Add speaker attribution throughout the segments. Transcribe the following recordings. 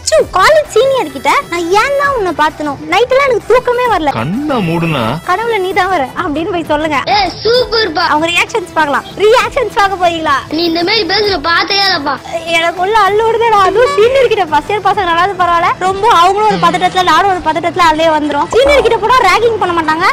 Speaker 1: அச்சு college senior கிட்ட நான் ஏன் தான் உன்னை பார்த்தனும் நைட்லாம் எனக்கு தூக்கமே வரல
Speaker 2: கண்ணை மூடுனா
Speaker 1: கனவுல நீ தான் வர அப்படின்னு போய் சொல்லுங்க
Speaker 3: ஏ சூப்பர் பா
Speaker 1: அவங்க ரியாக்ஷன்ஸ் பார்க்கலாம் ரியாக்ஷன்ஸ் பார்க்க போறீங்களா
Speaker 3: நீ இந்த மாதிரி பேசுற பார்த்தே இல்லப்பா
Speaker 1: எனக்கு உள்ள அல்லோடுதடா அதுவும் சீனியர் கிட்ட ஃபர்ஸ்ட் இயர் பசங்க நல்லாது பரவாயில்ல ரொம்ப அவங்களும் ஒரு பதட்டத்துல நானும் ஒரு பதட்டத்துல அதுலயே வந்துரும் சீனியர் கிட்ட கூட ரேகிங் பண்ண மாட்டாங்க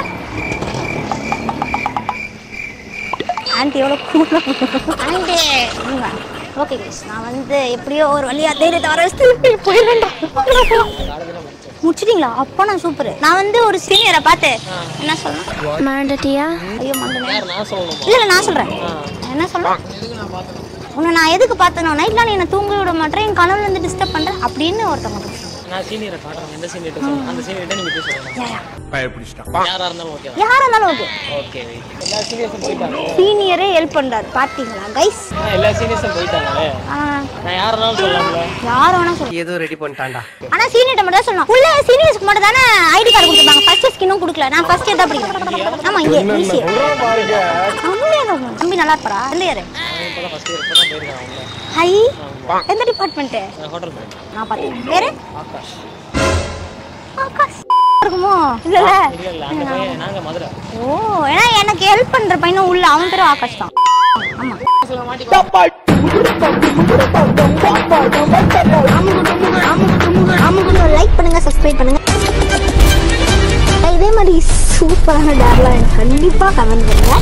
Speaker 1: ஆண்டி எவ்வளோ கூலா ஆண்டி ஓகே கைஸ் நான் வந்து எப்படியோ ஒரு வழியா தைரியத்தை வர வச்சு போயிடுவேன்டா முடிச்சிட்டீங்களா அப்போ நான் சூப்பர் நான் வந்து ஒரு சீனியரை பார்த்து என்ன சொல்லணும்
Speaker 4: மறந்துட்டியா
Speaker 1: ஐயோ மண்டனே இல்ல இல்ல நான் சொல்றேன் என்ன சொல்றேன் உன்னை நான் எதுக்கு பார்த்தனோ நைட்லாம் நீ என்ன தூங்க விட மாட்டேன் என் கனவுல இருந்து டிஸ்டர்ப் பண்ற அப்படின்னு ஒருத்தவங்க பேசுறாங்க.
Speaker 5: நான் சீனியரை காட்டுறேன் எந்த சீனியர் சொல்லுங்க அந்த சீனியர்கிட்ட நீங்க போய் சொல்லுங்க யாரா இருந்தாலும் ஓகே
Speaker 1: யாரா இருந்தாலும் ஓகே
Speaker 5: ஓகே எல்லா சீனியர்ஸும் போயிட்டாங்க
Speaker 1: சீனியரே ஹெல்ப் பண்றாரு பாத்தீங்களா கைஸ்
Speaker 5: எல்லா சீனியர்ஸும் போயிட்டாங்களே நான் யாருனாலும் சொல்லலாம்ல
Speaker 1: யார் வேணா சொல்லலாம்
Speaker 6: ஏதோ ரெடி பண்ணிட்டான்டா
Speaker 1: ஆனா சீனியர்ட்ட மட்டும் தான் சொல்லணும் உள்ள சீனியர்ஸ்க்கு மட்டும் தானே ஐடி கார்டு கொடுத்துருப்பாங்க ஃபர்ஸ்ட் இயர்ஸ்க்கு இன்னும் கொடுக்கல நான் ஃபர்ஸ்ட் இயர் தான் படிக்கிறேன் ஆமா இங்கே ஈஸி தம்பி நல்லா இருப்பாரா எந்த இயர்
Speaker 5: இப்போதான் ஃபர்ஸ்ட் இயர் இப்போ தான் போயிருக்காங்க அவங்க
Speaker 1: ஹை எந்த டிபார்ட்மெண்ட்
Speaker 5: ஹோட்டல் போயிருக்கேன்
Speaker 1: நான் பார்த்தேன் பேரு
Speaker 5: ஆகாஷ்
Speaker 1: ஆகாஷ் இருக்குமோ இல்ல
Speaker 5: இல்ல இல்ல அங்க போய் நாங்க மதுரை
Speaker 1: ஓ ஏன்னா எனக்கு ஹெல்ப் பண்ற பையனும் உள்ள அவன் பேரும் ஆகாஷ் தான் ஆமா லைக் பண்ணுங்க சப்ஸ்கிரைப் பண்ணுங்க இதே மாதிரி சூப்பரான டேர்லாம் எனக்கு கண்டிப்பா கமெண்ட் பண்ணுங்க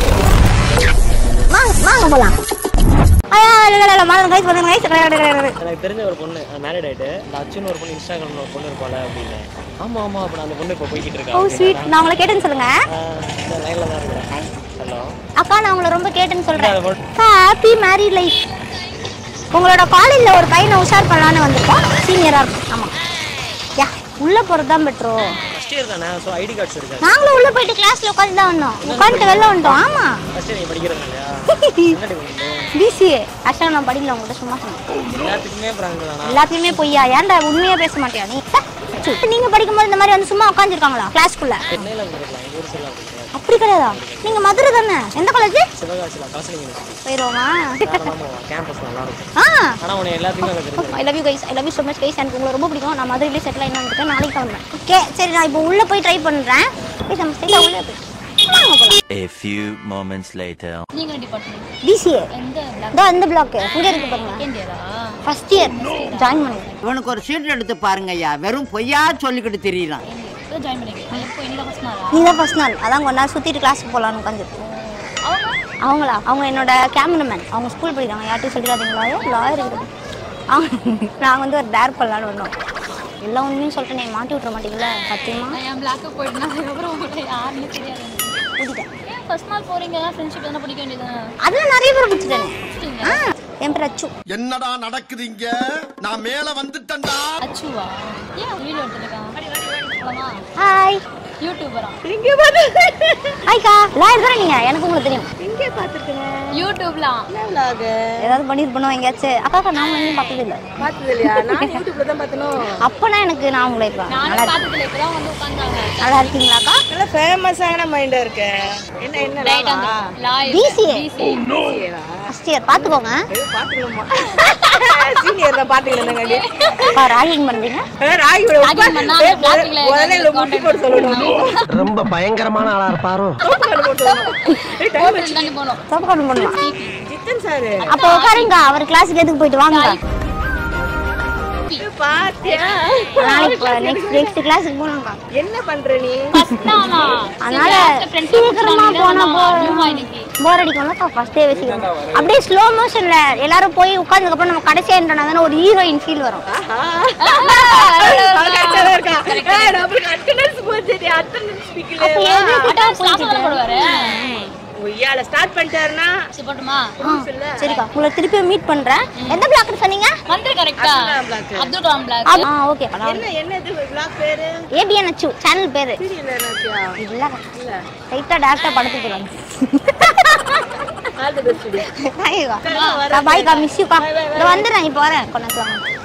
Speaker 1: வாங்க வாங்க போலாம் ஐயா இல்ல இல்ல மாதம் கைஸ் வந்து கைஸ்
Speaker 5: எனக்கு தெரிஞ்ச ஒரு பொண்ணு மேரிட் ஆயிட்டு இந்த அச்சுன்னு ஒரு பொண்ணு இன்ஸ்டாகிராம்ல ஒரு பொண்ணு இருப்பாள் அப்படின்னு ஆமா ஆமா அப்ப அந்த பொண்ணு இப்போ போய்கிட்டு இருக்கா
Speaker 1: ஓ ஸ்வீட் நான் உங்களை கேட்டேன்னு சொல்லுங்க
Speaker 5: லைன்ல தான் இருக்கிறேன் ஹலோ
Speaker 1: அக்கா நான் உங்களை ரொம்ப கேட்டேன்னு சொல்றேன் அக்கா ஹாப்பி மேரிட் லைஃப் உங்களோட காலேஜ்ல ஒரு பையனை உஷார் பண்ணலான்னு வந்திருக்கோம் சீனியரா இருக்கும் ஆமா யா உள்ள போறது தான் பெட்ரோ
Speaker 5: ஃபர்ஸ்ட் இயர் தானே ஸோ ஐடி கார்ட்ஸ் இருக்காது
Speaker 1: நாங்களும் உள்ள போயிட்டு கிளாஸ்ல உட்காந்து தான் வந்தோம் உட்காந்துட்டு வெளில வந்துட்டோம் ஆமா
Speaker 5: ஃபர்ஸ்ட் இயர் நீ படிக்கிறது இல்லையா என்ன டிபார்ட்மெண்ட்
Speaker 1: பிசிஏ ஆக்சுவலாக நான் படிக்கல உங்கள்கிட்ட சும்மா சொன்னேன்
Speaker 5: எல்லாத்துக்குமே பிராங்க் தானா
Speaker 1: எல்லாத்தையுமே பொய்யா ஏன்டா உண்மையா பேச மாட்டியா நீ ச்சே, நீங்க படிக்கும்போது இந்த மாதிரி வந்து சும்மா உட்காந்துருக்காங்களா கிளாஸ்க்குள்ள
Speaker 5: சென்னையில் இருந்திருக்கலாம் எங்கள் ஊர் சைடில் இருந்திருக்கலாம்
Speaker 1: அப்படி கிடையாதா நீங்க மதுரை தானே எந்த காலேஜ்
Speaker 5: சிவகாசியில் கவுன்சிலிங் யூனிவர்சிட்டி
Speaker 1: போயிடுவோமா
Speaker 5: கேம்பஸ் நல்லா இருக்கும்
Speaker 1: ஆ
Speaker 5: ஆனால் உனக்கு எல்லாத்துக்குமே அங்கே தெரியும்
Speaker 1: I love you guys I love you so much guys எனக்கு உங்களை ரொம்ப பிடிக்கும் நான் மதுரையிலே செட்டில் ஆகி வந்துருக்கேன் நாளைக்கு கிளம்புறேன் ஓகே சரி நான் இப்போ உள்ளே போய் ட்ரை பண்ணுறேன் ப்ளீஸ் நம்ம ஸ்ட்ரைட்டாக உள்ளே போய் வாங்க போகலாம்
Speaker 7: A few moments later.
Speaker 4: நீங்க டிபார்ட்மெண்ட்
Speaker 1: பிசிஏ
Speaker 4: எந்த
Speaker 1: இதோ இந்த பிளாக் இங்கே இருக்கு பாருங்க
Speaker 4: செகண்ட் இயரா
Speaker 1: ஃபர்ஸ்ட் இயர் ஜாயின் பண்ணி
Speaker 6: இவனுக்கு ஒரு சீட் எடுத்து பாருங்க ஐயா வெறும் பொய்யா சொல்லிக்கிட்டு தெரியலாம்
Speaker 4: இப்போ ஜாயின் பண்ணிருக்கேன் எப்போ இன்னைக்கு ஃபர்ஸ்ட் நாளா
Speaker 1: நீ தான் ஃபர்ஸ்ட் நாள் அதான் கொஞ்ச நேரம் சுற்றிட்டு கிளாஸுக்கு போகலான்னு உட்காந்துருக்கோம்
Speaker 4: அவங்க
Speaker 1: அவங்களா அவங்க என்னோட கேமராமேன் அவங்க ஸ்கூல் படிக்கிறாங்க யார்ட்டையும் சொல்லிடாதீங்களா லாயர் இருக்குது அவங்க நாங்கள் வந்து ஒரு டேர் பண்ணலான்னு வந்தோம் எல்லா உண்மையும் சொல்லிட்டு நீ மாட்டி விட்ற மாட்டீங்களா சத்தியமா
Speaker 4: நான் என் பிளாக்க போயிட்டுனா அதுக்கப்புறம் உங்கள்கிட்ட யாருன்னு தெரியாது எனக்கு.
Speaker 1: பிடிக்கும்
Speaker 4: ஏன் ஃபர்ஸ்ட் நாள் போறீங்க ஃப்ரெண்ட்ஷிப் தானே பிடிக்க வேண்டியதுதானே
Speaker 1: அதில் நிறைய பேர் பிடிச்சிட்டானே ஆ என் பேர் அச்சு
Speaker 8: என்னடா நடக்குது இங்க நான் மேல வந்துட்டேன்டா
Speaker 4: அச்சுவா ஏன் வீடியோ எடுத்துருக்கான் போலாமா
Speaker 1: ஹாய்
Speaker 4: யூடியூபரா
Speaker 1: ஹாய்க்கா லாயர் தானே நீங்கள் எனக்கு உங்களுக்கு தெரியும்
Speaker 4: யூடியூப்லாம்
Speaker 1: ஏதாவது பண்ணியிருப்பணும் எங்கேயாச்சும் அக்கா அக்கா நான் எங்கேயும் பார்த்தது இல்லை
Speaker 9: பார்த்தது இல்லையா நான் யூடியூப்ல தான் பார்த்தனும்
Speaker 1: அப்போனா எனக்கு நான் உங்களை இப்போ
Speaker 4: நானும்
Speaker 1: நல்லா
Speaker 4: பார்த்ததுல இப்பதான் வந்து உட்காந்தாங்க
Speaker 1: நல்லா இருக்கீங்களாக்கா
Speaker 9: நல்ல ஃபேமஸான மைண்டா இருக்கு என்ன என்ன
Speaker 4: ரைட் அந்த லாய்
Speaker 1: BCA.
Speaker 9: சீனியரா
Speaker 1: ஃபர்ஸ்ட் இயர் பார்த்துக்கோங்க
Speaker 9: பாத்துக்கலாமா சீனியர் தான் பாத்துக்கலாம்
Speaker 1: அக்கா ராகிங் பண்ணுறீங்க
Speaker 9: ராகியோட
Speaker 4: Ragging பண்ணா அந்த plastic ல
Speaker 9: முதல்ல இதுல முட்டி போட்டு சொல்லணும்
Speaker 6: ரொம்ப பயங்கரமான ஆளா இருப்பாரோ
Speaker 9: போட்டு சொல்லணும் ஏய், time
Speaker 4: போட்டு தாண்டி போனோம்
Speaker 1: தப்பு கம்மி பண்ணலாம்
Speaker 9: ஜித்தன் சாரு
Speaker 1: அப்போ உட்காருங்க அவர் கிளாஸுக்கு எதுக்கு போயிட்டு வாங்க
Speaker 9: பாத்தியா
Speaker 1: நாளைக்கு நெக்ஸ்ட் நெக்ஸ்ட் கிளாஸுக்கு போனாங்க
Speaker 9: என்ன பண்ற நீ
Speaker 4: ஃபர்ஸ்ட் நாளா
Speaker 1: அதனால சீக்கிரமா போனா போர் அடிக்கும்ல ஃபர்ஸ்ட் டே வச்சுக்கணும் அப்படியே ஸ்லோ மோஷன்ல எல்லாரும் போய் உட்கார்ந்ததுக்கு அப்புறம் நம்ம கடைசியா என்ன தானே ஒரு ஹீரோயின் ஃபீல் வரும்
Speaker 9: கரெக்டா இருக்கா ஏய், நம்மளுக்கு அட்டெண்டன்ஸ் போச்சு அட்டெண்டன்ஸ்
Speaker 1: அப்ப
Speaker 9: பிக்கல
Speaker 1: எதுக்கிட்ட போயிட்டு
Speaker 4: போடுவாரு
Speaker 9: ஒய்யால ஸ்டார்ட் பண்ணிட்டாருன்னா
Speaker 4: சரி போட்டுமா
Speaker 1: சரிக்கா உங்களை திருப்பி மீட் பண்றேன் எந்த பிளாக் சொன்னீங்க
Speaker 4: வந்து கரெக்டா
Speaker 9: block.
Speaker 4: அப்துல் கலாம் பிளாக்
Speaker 1: ஆ ஓகே
Speaker 9: என்ன என்ன இது பிளாக் பேரு
Speaker 1: ஏபிஎன் அச்சு சேனல் பேரு
Speaker 9: சீரியல் என்னத்தியா
Speaker 1: இல்ல ரைட்டா டேரக்டா படத்துக்கு போயிடுவாங்க
Speaker 9: ஆல் தி பெஸ்ட்
Speaker 1: பாய்க்கா மிஸ் யூக்கா இதோ வந்துடுறேன் இப்போ வரேன் கொண்டாந்து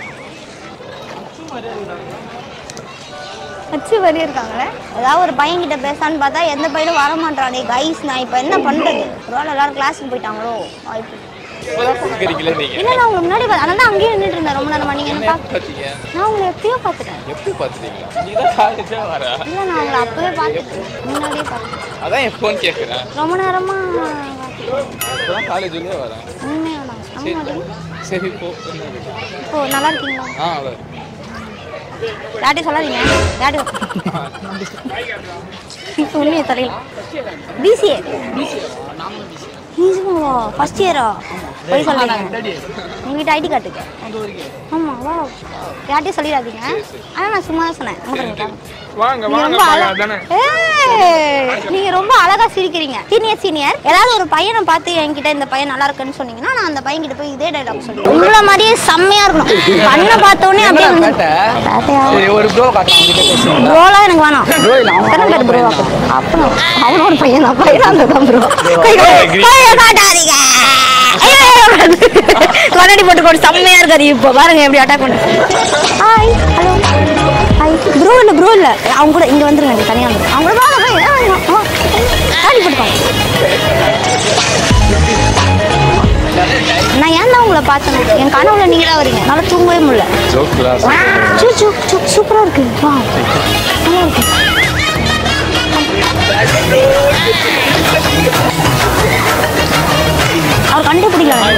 Speaker 1: அச்சு வரி இருக்காங்களே ஏதாவது ஒரு பையன் கிட்ட பேசான்னு பார்த்தா எந்த பையனும் வர மாட்டானே கைஸ் நான் இப்போ என்ன பண்றது ஒருவேளை எல்லாரும் கிளாஸுக்கு போயிட்டாங்களோ வாய்ப்பு
Speaker 2: இப்பதான் பாக்குறீங்களே நீங்க
Speaker 1: இல்ல நான் உங்களை முன்னாடி பா- அதனால தான் அங்கேயே நின்றுட்டு இருந்தேன் ரொம்ப நேரமா நீங்க என்ன பாக்க
Speaker 2: பாத்தீங்க
Speaker 1: நான் உங்களை எப்பயோ பார்த்துட்டேன்
Speaker 2: எப்படி பாத்துட்டீங்களா நீங்க தான் காலேஜா வர
Speaker 1: இல்ல நான் உங்களை அப்பவே பார்த்துட்டேன் முன்னாடியே பார்த்துட்டேன்
Speaker 2: அதான் என் ஃபோன் கேட்குறேன்
Speaker 1: ரொம்ப நேரமா
Speaker 2: இப்பதான் காலேஜ் உள்ளே வரேன்
Speaker 1: உண்மையா நான் நம்ப மாட்டேன்.
Speaker 2: சரி போ
Speaker 1: ஓ நல்லா இருக்கீங்களா
Speaker 2: ஆ அவ்வளோ
Speaker 1: யார்ட்டையும் சொல்லாதீங்க யார்ட்டு உண்மையை தலையில பிசிஏ நிஜமாவா ஃபர்ஸ்ட் இயரா போய் சொல்லுங்க எங்கிட்ட ஐடி கார்டுக்கு ஆமா வா யார்ட்டையும் சொல்லிடாதீங்க ஆனால் நான் சும்மா தான் சொன்னேன் அங்க பாருங்க, பாருங்க.
Speaker 2: வாங்க
Speaker 1: நீங்க ரொம்ப அழ- ஏய், நீங்க ரொம்ப அழகா சிரிக்கிறீங்க சீனியர் சீனியர் ஏதாவது ஒரு பையனை பார்த்து என்கிட்ட இந்த பையன் நல்லா இருக்குன்னு சொன்னீங்கன்னா நான் அந்த பையன் கிட்ட போய் இதே டைலாக் சொல்லுவேன் உங்களை மாதிரியே செம்மையா இருக்கணும் கண்ணை பார்த்த உடனே அப்படியே வந்து பேட்டையா?
Speaker 2: சரி ஒரு ப்ரோ காட்டலாம் உங்ககிட்ட பேசுறேன்
Speaker 1: ப்ரோலாம் எனக்கு வேணாம் எத்தனை பேர் ப்ரோ அப்போ அவனும் ஒரு பையன் தான் பையன் அந்த தான் ப்ரோ காட்டாதீங்க ஐயோ, ஐயோ, கண்ணாடி போட்டு போட்டு செம்மையா இருக்காரு இப்போ பாருங்க எப்படி அட்டாக் பண்ணு ஹாய் ஹலோ ஹாய் ப்ரோ இல்ல ப்ரோ இல்ல அவங்க கூட இங்க வந்துருங்க நீங்க தனியா வந்துருங்க அவங்க கூட வாங்க வாங்க, வாங்க, வாங்க. கண்ணாடி போட்டுக்கோங்க நான் ஏன் தான் உங்களை பார்த்தேன் என் கனவுல நீங்க தான் வரீங்க நல்லா தூங்கவே முடியல சூ சூ சூ சூப்பரா இருக்கு வா நல்லா இருக்கு அவர் கண்டுபிடிக்கல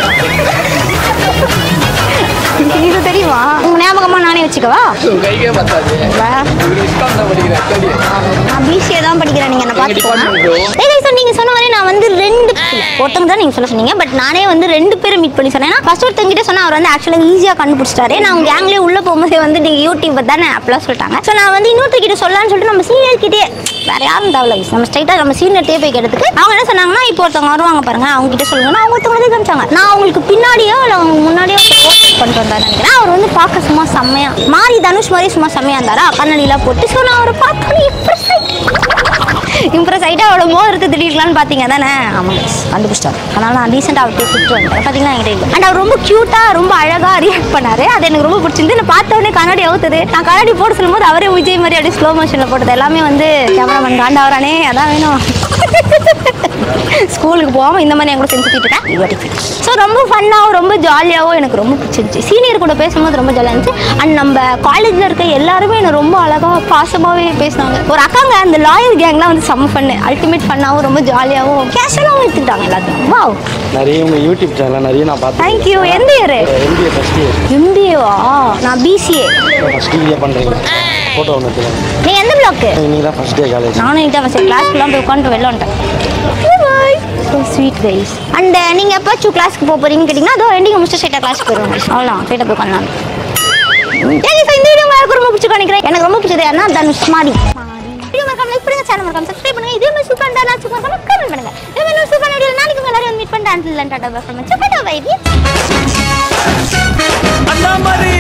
Speaker 1: இது தெரியுமா உங்க ஞாபகமா நானே வச்சுக்கவா
Speaker 2: உங்க கைக்கே பத்தாது
Speaker 1: வா.
Speaker 2: இவரு விஸ்காம் தான் படிக்கிறேன் சரி
Speaker 1: நான் பிசிஏ தான் படிக்கிறேன் நீங்க என்ன பாத்துக்கோங்க
Speaker 2: department bro.
Speaker 1: ஏய் guys, நீங்க சொன்ன மாதிரி நான் வந்து ரெண்டு ஒருத்தங்க தான் நீங்க சொல்ல சொன்னீங்க பட் நானே வந்து ரெண்டு பேரும் மீட் பண்ணி சொன்னேன் ஃபர்ஸ்ட் ஒருத்தங்க கிட்ட சொன்னா அவர் வந்து ஆக்சுவலா ஈஸியா கண்டுபிடிச்சிட்டாரு நான் உங்க கேங்லயே உள்ள போகும்போது வந்து நீங்க யூடியூப் தானே அப்பலாம் சொல்லிட்டாங்க ஸோ நான் வந்து இன்னொருத்தர் கிட்ட சொல்லலாம்னு சொல்லிட்டு நம்ம சீனியர் கிட்டே வேற யாரும் தேவையில்ல guys. நம்ம ஸ்ட்ரைட்டா நம்ம சீனியர்ட்டே போய் கேட்டதுக்கு அவங்க என்ன சொன்னாங்கன்னா இப்போ ஒருத்தவங்க வருவாங்க பாருங்க அவங்க கிட்ட சொல்லுங்கன்னா அவங்க ஒருத்தவங்க காமிச்சாங்க நான் அவங்களுக்கு பின்னாடியோ இல்லை அவங்க முன்னாடியோ பண்ணிட்டு வந்தாரு நினைக்கிறேன் அவர் வந்து பார்க்க சும்மா செம்மையா மாறி தனுஷ் மாதிரி சும்மா செம்மையா இருந்தாரா கண்ணாடிலாம் போட்டு ஸோ நான் அவரை பார்த்தோன்னே இம்ப்ரெஸ் இம்ப்ரெஸ் ஆகிட்டு அவளை மோதிரத்தை திடீர்லான்னு பார்த்தீங்க தானே ஆமாம் கண்டுபிடிச்சிட்டாரு அதனால நான் ரீசெண்டாக அவர்கிட்ட கூப்பிட்டு வந்தேன் பார்த்தீங்கன்னா என்கிட்ட இல்லை அண்ட் அவர் ரொம்ப க்யூட்டாக ரொம்ப அழகாக ரியாக்ட் பண்ணாரு அது எனக்கு ரொம்ப பிடிச்சிருந்து நான் பார்த்த உடனே கண்ணாடி அவுத்துது நான் கண்ணாடி போட சொல்லும்போது அவரே விஜய் மாதிரி அப்படியே ஸ்லோ மோஷனில் போட்டது எல்லாமே வந்து கேமராமேன் காண்டாவரானே அதான் வேணும் ஸ்கூலுக்கு போகாமல் இந்த மாதிரி என் கூட செஞ்சுட்டு இருக்கேன் ஸோ ரொம்ப ஃபன்னாகவும் ரொம்ப ஜாலியாகவும் எனக்கு ரொம்ப பிடிச்சிருந்துச்சு சீனியர் கூட பேசும்போது ரொம்ப ஜாலியாக இருந்துச்சு அண்ட் நம்ம காலேஜில் இருக்க எல்லாருமே என்னை ரொம்ப அழகாக பாசமாகவே பேசினாங்க ஒரு அக்காங்க அந்த லாயர் கேங்லாம் வந்து செம்ம ஃபன்னு அல்டிமேட் ஃபன்னாகவும் ரொம்ப ஜாலியாகவும் கேஷுவலாகவும் எடுத்துக்கிட்டாங்க எல்லாத்தையும் வாவ்
Speaker 5: நிறைய உங்க யூடியூப் சேனல் நிறைய நான் பார்த்தேன்
Speaker 1: தேங்க்யூ எந்த இயர்
Speaker 5: எம்பிஏ ஃபர்ஸ்ட் இயர்
Speaker 1: எம்பிஏவா நான் பிசிஏ
Speaker 5: ஃபர்ஸ்ட் இயர் பண்றீங்க ஃபோட்டோ ஒன்று எடுத்துக்கோங்க
Speaker 1: நீ எந்த பிளாக்கு
Speaker 5: இன்னைக்கு தான் ஃபர்ஸ்ட் டே காலேஜ்
Speaker 1: நானும் இன்ட்டு அவன் சரி கிளாஸ்க்குலாம் போய் உட்காந்து வெளில வந்துட்டேன் bye so sweet guys and நீங்கள் எப்போச்சும் கிளாஸ்க்கு போக போறீங்கன்னு கேட்டிங்கன்னா அதோ எண்டிங் முடிச்சு ஸ்ட்ரைட்டாக கிளாஸ்க்கு போயிடுவோம் அவ்வளோ ஸ்ட்ரைட்டாக போய் உட்காந்து சரி so இந்த வீடியோ உங்களுக்கு ரொம்ப பிடிச்சி நினைக்கிறேன் எனக்கு ரொம்ப பிடிச்சது யாருன்னா தனுஷ் மாடி வீடியோ மறக்காம லைக் பண்ணுங்க சேனல் மறக்காம சப்ஸ்கிரைப் பண்ணுங்க இதே மாதிரி சூப்பர் நான் சூப்பர் கமெண்ட் பண்ணுங்க இதே மாதிரி சூப்பர் வீடியோ நாளைக்கு உங்க எல்லாரும் மீட் பண்ணிட்டு until tata bye bye
Speaker 10: Annamalai